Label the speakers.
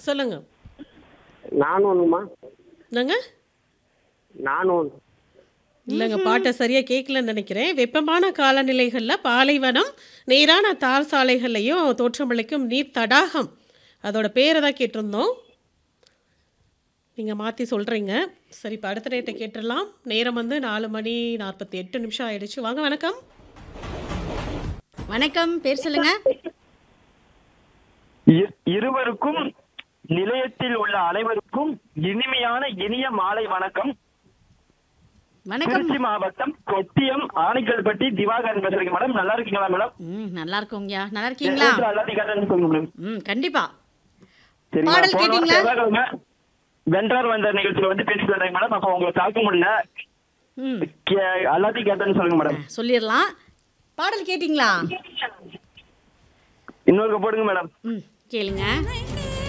Speaker 1: சொல்லுங்க
Speaker 2: நானூறுமா
Speaker 1: என்னங்க
Speaker 2: நானூறு
Speaker 1: இல்லைங்க பாட்டை சரியாக கேட்கலன்னு நினைக்கிறேன் வெப்பமான காலநிலைகளில் பாலைவனம் நேரான தார் சாலைகள்லையும் தோற்றமளிக்கும் நீர் தடாகம் அதோட பேரை தான் கேட்டிருந்தோம் நீங்கள் மாற்றி சொல்கிறீங்க சரி இப்போ அடுத்த நேரத்தை கேட்டுடலாம் நேரம் வந்து நாலு மணி நாற்பத்தி எட்டு நிமிஷம் ஆயிடுச்சு வாங்க வணக்கம்
Speaker 3: வணக்கம் பேர் சொல்லுங்க
Speaker 4: இ- இருவருக்கும் நிலையத்தில் உள்ள அனைவருக்கும் இனிமையான இனிய மாலை வணக்கம்
Speaker 3: வணக்கம்
Speaker 4: திருச்சி மாவட்டம் கொட்டியம் ஆனைக்கல்பட்டி திவாகரன் பேசுறீங்க மேடம் நல்லா இருக்கீங்களா மேடம்
Speaker 3: ம் நல்லா இருக்கோங்கய்யா நல்லா இருக்கீங்களா
Speaker 4: எல்லாத்தையும் கரெக்டாக சொல்லுங்க மேடம்
Speaker 3: ம் கண்டிப்பா
Speaker 4: சரி
Speaker 3: பாடல் கேட்டீங்களா?
Speaker 4: செவ்வாய்க்கிழமை வென்றார் வந்த நிகழ்ச்சியில வந்து பேசிட்டு வந்தேங்க மேடம் அப்ப உங்களை தாக்க முடியல
Speaker 3: ம்
Speaker 4: கே- எல்லாத்தையும் கேட்டேன்னு சொல்லுங்க மேடம்
Speaker 3: சொல்லிடலாம் பாடல் கேட்டிங்களா
Speaker 4: இன்னொரு போடுங்க மேடம்
Speaker 3: ம் கேளுங்க